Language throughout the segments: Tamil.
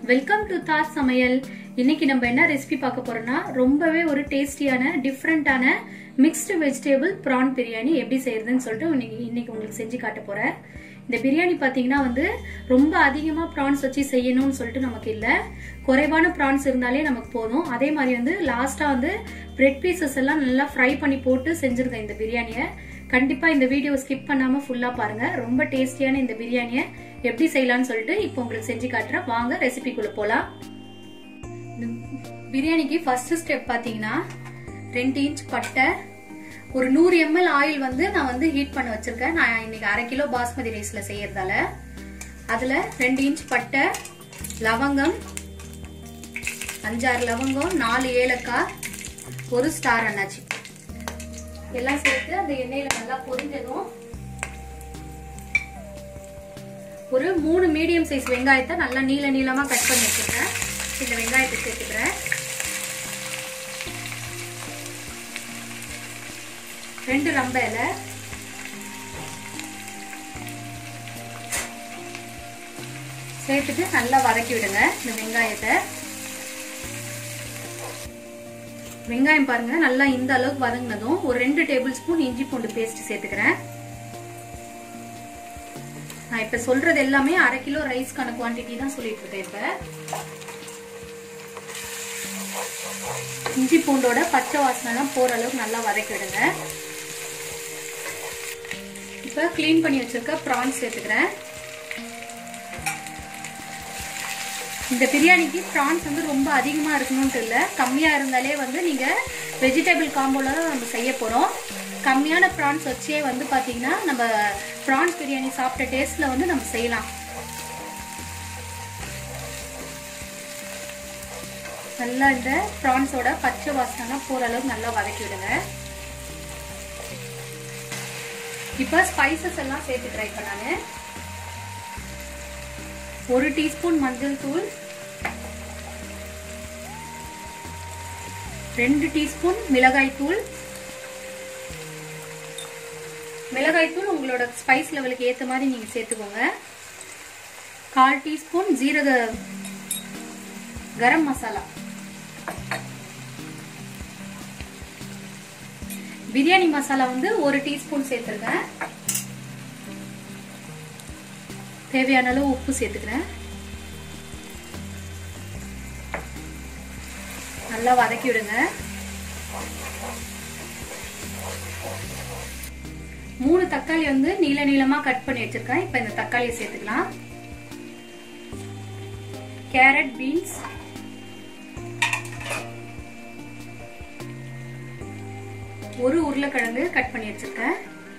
வெல்கம் டு தார் சமையல் இன்னைக்கு நம்ம என்ன ரெசிபி பார்க்க போறோம்னா ரொம்பவே ஒரு டேஸ்டியான டிஃப்ரெண்டான மிக்ஸ்டு வெஜிடபிள் ப்ரான் பிரியாணி எப்படி செய்யறதுன்னு சொல்லிட்டு இன்னைக்கு இன்னைக்கு உங்களுக்கு செஞ்சு காட்ட போறேன் இந்த பிரியாணி பாத்தீங்கன்னா வந்து ரொம்ப அதிகமா ப்ரான்ஸ் வச்சு செய்யணும்னு சொல்லிட்டு நமக்கு இல்ல குறைவான ப்ரான்ஸ் இருந்தாலே நமக்கு போதும் அதே மாதிரி வந்து லாஸ்டா வந்து பிரெட் பீசஸ் எல்லாம் நல்லா ஃப்ரை பண்ணி போட்டு செஞ்சிருக்கேன் இந்த பிரியாணியை கண்டிப்பா இந்த வீடியோ ஸ்கிப் பண்ணாம ஃபுல்லா பாருங்க ரொம்ப டேஸ்டியான இந்த பிரியாணியை எப்படி செய்யலாம்னு சொல்லிட்டு இப்போ உங்களுக்கு செஞ்சு காட்டுறேன் வாங்க ரெசிபிக்குள்ள போலாம் இந்த பிரியாணிக்கு ஃபர்ஸ்ட் ஸ்டெப் பாத்தீங்கன்னா ரெண்டு இன்ச் பட்டை ஒரு நூறு எம்எல் ஆயில் வந்து நான் வந்து ஹீட் பண்ண வச்சிருக்கேன் நான் இன்னைக்கு அரை கிலோ பாஸ்மதி ரைஸ்ல செய்யறதால அதுல ரெண்டு இன்ச் பட்டை லவங்கம் அஞ்சாறு லவங்கம் நாலு ஏலக்காய் ஒரு ஸ்டார் அண்ணாச்சி எல்லாம் சேர்த்து அந்த எண்ணெயில நல்லா பொரிஞ்சதும் ஒரு மூணு மீடியம் சைஸ் வெங்காயத்தை நல்லா நீள நீளமா கட் பண்ணி வச்சிருக்கேன் இந்த வெங்காயத்தை சேர்த்துக்கிறேன் ரெண்டு ரம்ப இலை சேர்த்துட்டு நல்லா வதக்கி விடுங்க இந்த வெங்காயத்தை வெங்காயம் பாருங்க நல்லா இந்த அளவுக்கு வதங்கினதும் ஒரு ரெண்டு டேபிள் ஸ்பூன் இஞ்சி பூண்டு பேஸ்ட் சேர்த்துக்கிறேன் நான் இப்ப சொல்றது எல்லாமே அரை கிலோ ரைஸ்க்கான குவான்டிட்டி தான் சொல்லிட்டு இருக்கேன் இப்ப இஞ்சி பூண்டோட பச்சை வாசனை எல்லாம் போற அளவுக்கு நல்லா வதக்கி விடுங்க இப்ப கிளீன் பண்ணி வச்சிருக்க ப்ரான்ஸ் சேர்த்துக்கிறேன் இந்த பிரியாணிக்கு ப்ரான்ஸ் வந்து ரொம்ப அதிகமாக இருக்கணும்ட்டு இல்லை கம்மியாக இருந்தாலே வந்து நீங்கள் வெஜிடபிள் காம்போல தான் நம்ம செய்ய போகிறோம் கம்மியான ப்ரான்ஸ் வச்சே வந்து பார்த்தீங்கன்னா நம்ம ப்ரான்ஸ் பிரியாணி சாப்பிட்ட டேஸ்ட்டில் வந்து நம்ம செய்யலாம் நல்லா இந்த ப்ரான்ஸோட பச்சை வாசனைலாம் போகிற அளவுக்கு நல்லா வதக்கி விடுங்க இப்போ ஸ்பைசஸ் எல்லாம் சேர்த்துக்கிறேன் இப்போ நான் ஒரு டீஸ்பூன் மஞ்சள் தூள் ரெண்டு டீஸ்பூன் மிளகாய் தூள் மிளகாய் தூள் உங்களோட ஸ்பைஸ் லெவலுக்கு ஏற்ற மாதிரி நீங்க சேர்த்துக்கோங்க கால் டீஸ்பூன் ஜீரக கரம் மசாலா பிரியாணி மசாலா வந்து ஒரு டீஸ்பூன் சேர்த்துருக்கேன் தேவையான அளவு உப்பு சேர்த்துக்கிறேன் நல்லா வதக்கி விடுங்க மூணு தக்காளி வந்து நீள நீளமா கட் பண்ணி வச்சிருக்கேன் இப்ப இந்த தக்காளியை சேர்த்துக்கலாம் கேரட் பீன்ஸ் ஒரு உருளைக்கிழங்கு கட் பண்ணி வச்சிருக்கேன்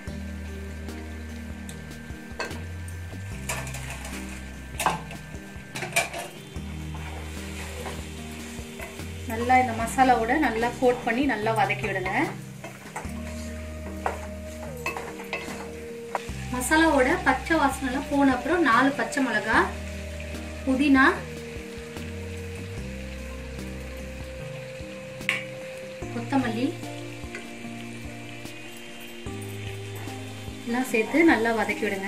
நல்லா இந்த மசாலாவோட நல்லா கோட் பண்ணி நல்லா வதக்கி விடுங்க மசாலாவோட பச்சை வாசனைலாம் போன அப்புறம் நாலு பச்சை மிளகா புதினா கொத்தமல்லி எல்லாம் சேர்த்து நல்லா வதக்கி விடுங்க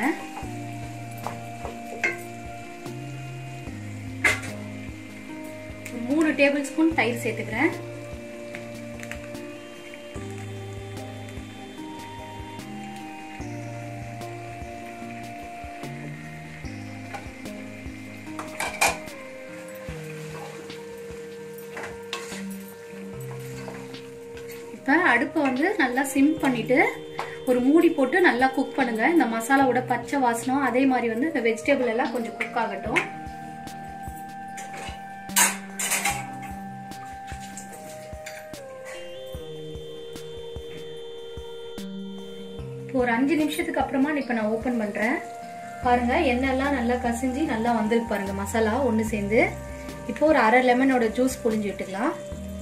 மூணு டேபிள் ஸ்பூன் தயிர் சேர்த்துக்கிறேன் இப்ப அடுப்பை வந்து நல்லா சிம் பண்ணிட்டு ஒரு மூடி போட்டு நல்லா குக் பண்ணுங்க இந்த மசாலாவோட பச்சை வாசனம் அதே மாதிரி வந்து இந்த வெஜிடபிள் எல்லாம் கொஞ்சம் குக் ஆகட்டும் ஒரு அஞ்சு நிமிஷத்துக்கு அப்புறமா இப்ப நான் ஓபன் பண்றேன் பாருங்க எண்ணெய்லாம் நல்லா கசிஞ்சு நல்லா வந்திருக்கு பாருங்க மசாலா ஒன்று சேர்ந்து இப்போ ஒரு அரை லெமனோட ஜூஸ் புழிஞ்சு விட்டுக்கலாம்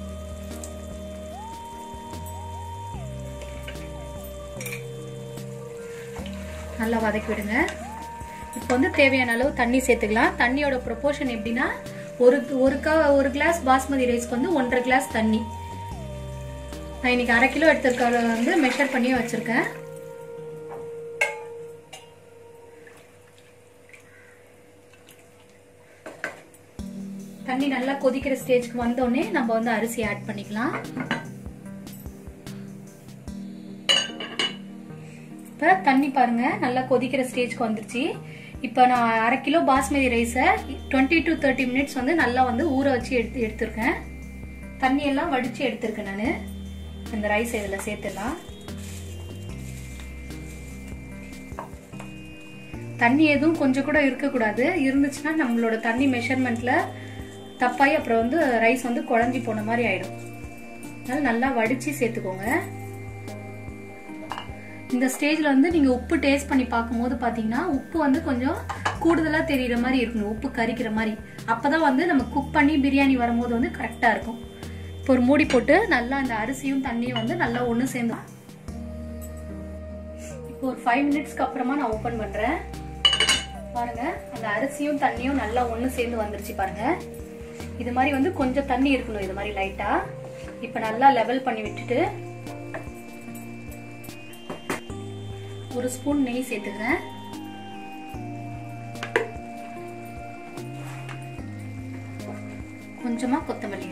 நல்லா வதக்கி விடுங்க இப்போ வந்து தேவையான அளவு தண்ணி சேர்த்துக்கலாம் தண்ணியோட ப்ரொபோர்ஷன் எப்படின்னா ஒரு ஒரு க ஒரு கிளாஸ் பாஸ்மதி ரைஸ்க்கு வந்து ஒன்றரை கிளாஸ் தண்ணி நான் இன்னைக்கு அரை கிலோ எடுத்திருக்க வந்து மெஷர் பண்ணி வச்சிருக்கேன் தண்ணி நல்லா கொதிக்கிற ஸ்டேஜ்க்கு வந்தோடனே நம்ம வந்து அரிசி ஆட் பண்ணிக்கலாம் இப்ப தண்ணி பாருங்க நல்லா கொதிக்கிற ஸ்டேஜ்க்கு வந்துருச்சு இப்போ நான் அரை கிலோ பாஸ்மதி ரைஸை டுவெண்ட்டி டு தேர்ட்டி மினிட்ஸ் வந்து நல்லா வந்து ஊற வச்சு எடுத்து எடுத்திருக்கேன் தண்ணி எல்லாம் வடிச்சு எடுத்திருக்கேன் நான் இந்த ரைஸ் இதில் சேர்த்துடலாம் தண்ணி எதுவும் கொஞ்சம் கூட இருக்கக்கூடாது இருந்துச்சுன்னா நம்மளோட தண்ணி மெஷர்மெண்ட்ல தப்பாயி அப்புறம் வந்து ரைஸ் வந்து குழஞ்சி போன மாதிரி ஆயிடும் அதனால நல்லா வடிச்சு சேர்த்துக்கோங்க இந்த ஸ்டேஜ்ல வந்து நீங்க உப்பு டேஸ்ட் பண்ணி பார்க்கும்போது பாத்தீங்கன்னா உப்பு வந்து கொஞ்சம் கூடுதலா தெரியுற மாதிரி இருக்கணும் உப்பு கரிக்கிற மாதிரி அப்பதான் வந்து நம்ம குக் பண்ணி பிரியாணி வரும்போது வந்து கரெக்டா இருக்கும் இப்போ ஒரு மூடி போட்டு நல்லா அந்த அரிசியும் தண்ணியும் வந்து நல்லா ஒன்று சேர்ந்து இப்போ ஒரு ஃபைவ் மினிட்ஸ்க்கு அப்புறமா நான் ஓப்பன் பண்றேன் பாருங்க அந்த அரிசியும் தண்ணியும் நல்லா ஒன்று சேர்ந்து வந்துருச்சு பாருங்க இது மாதிரி வந்து கொஞ்சம் தண்ணி இருக்கணும் இது மாதிரி லைட்டா இப்போ நல்லா லெவல் பண்ணி விட்டுட்டு ஒரு ஸ்பூன் நெய் சேர்த்துக்கிறேன் கொஞ்சமா கொத்தமல்லி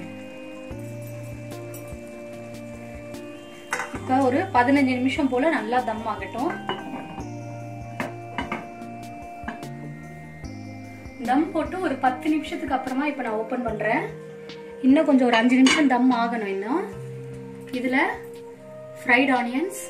இப்ப ஒரு பதினஞ்சு நிமிஷம் போல நல்லா தம் ஆகட்டும் தம் போட்டு ஒரு பத்து நிமிஷத்துக்கு அப்புறமா இப்ப நான் ஓபன் பண்றேன் இன்னும் கொஞ்சம் ஒரு அஞ்சு நிமிஷம் தம் ஆகணும் இன்னும் இதுல ஃப்ரைட் ஆனியன்ஸ்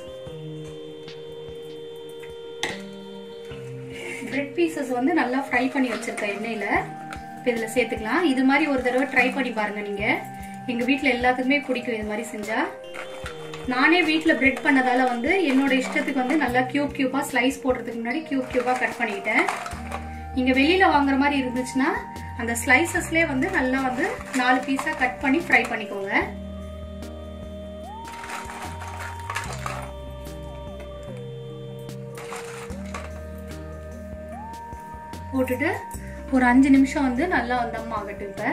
பிரெட் பீசஸ் வந்து நல்லா ஃப்ரை பண்ணி வச்சிருக்கேன் எண்ணெயில இப்போ இதில் சேர்த்துக்கலாம் இது மாதிரி ஒரு தடவை ட்ரை பண்ணி பாருங்க நீங்க எங்க வீட்டில் எல்லாத்துக்குமே பிடிக்கும் இது மாதிரி செஞ்சா நானே வீட்டில் பிரெட் பண்ணதால வந்து என்னோட இஷ்டத்துக்கு வந்து நல்லா கியூப் கியூபா ஸ்லைஸ் போடுறதுக்கு முன்னாடி கியூப் கியூபா கட் பண்ணிக்கிட்டேன் நீங்க வெளியில வாங்குற மாதிரி இருந்துச்சுன்னா அந்த ஸ்லைசஸ்லேயே வந்து நல்லா வந்து நாலு பீஸா கட் பண்ணி ஃப்ரை பண்ணிக்கோங்க போட்டுட்டு ஒரு அஞ்சு நிமிஷம் வந்து நல்லா தம் ஆகட்டும் இப்ப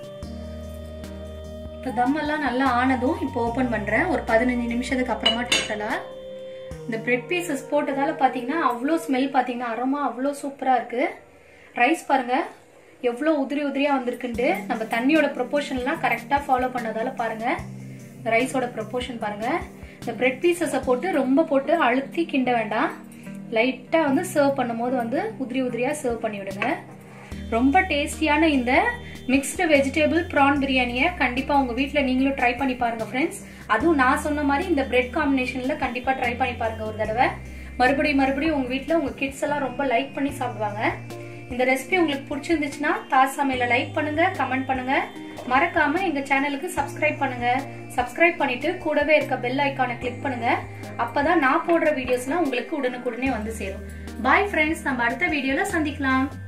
இப்ப தம் எல்லாம் நல்லா ஆனதும் இப்போ ஓபன் பண்றேன் ஒரு பதினஞ்சு நிமிஷத்துக்கு அப்புறமா டோட்டலா இந்த பிரெட் பீசஸ் போட்டதால பாத்தீங்கன்னா அவ்வளோ ஸ்மெல் பாத்தீங்கன்னா அரோமா அவ்வளோ சூப்பரா இருக்கு ரைஸ் பாருங்க எவ்வளோ உதிரி உதிரியா வந்திருக்குன்ட்டு நம்ம தண்ணியோட ப்ரொபோர்ஷன்லாம் கரெக்டா ஃபாலோ பண்ணதால பாருங்க ரைஸோட ப்ரொபோர்ஷன் பாருங்க இந்த பிரெட் பீசஸை போட்டு ரொம்ப போட்டு அழுத்தி கிண்ட வேண்டாம் லைட்டா வந்து சர்வ் பண்ணும்போது வந்து உதிரி உதிரியா சர்வ் பண்ணி விடுங்க ரொம்ப டேஸ்டியான இந்த மிக்ஸ்டு வெஜிடபிள் ப்ரான் பிரியாணியை கண்டிப்பா உங்க வீட்ல நீங்களும் ட்ரை பண்ணி பாருங்க ஃப்ரெண்ட்ஸ் அதுவும் நான் சொன்ன மாதிரி இந்த பிரெட் காம்பினேஷன்ல கண்டிப்பா ட்ரை பண்ணி பாருங்க ஒரு தடவை மறுபடியும் மறுபடியும் உங்க வீட்ல உங்க கிட்ஸ் எல்லாம் ரொம்ப லைக் பண்ணி சாப்பிடுவாங்க இந்த ரெசிபி உங்களுக்கு பிடிச்சிருந்துச்சுன்னா தாஸ் சமையல லைக் பண்ணுங்க கமெண்ட் பண்ணுங்க மறக்காம எங்க சேனலுக்கு சப்ஸ்கிரைப் பண்ணுங்க சப்ஸ்கிரைப் பண்ணிட்டு கூடவே இருக்க பெல் ஐக்கானை கிளிக் பண்ணுங்க அப்பதான் நான் போடுற வீடியோஸ்லாம் உங்களுக்கு உடனுக்குடனே வந்து சேரும் பாய் ஃப்ரெண்ட்ஸ் நம்ம அடுத்த வீடியோல சந்திக்கலாம்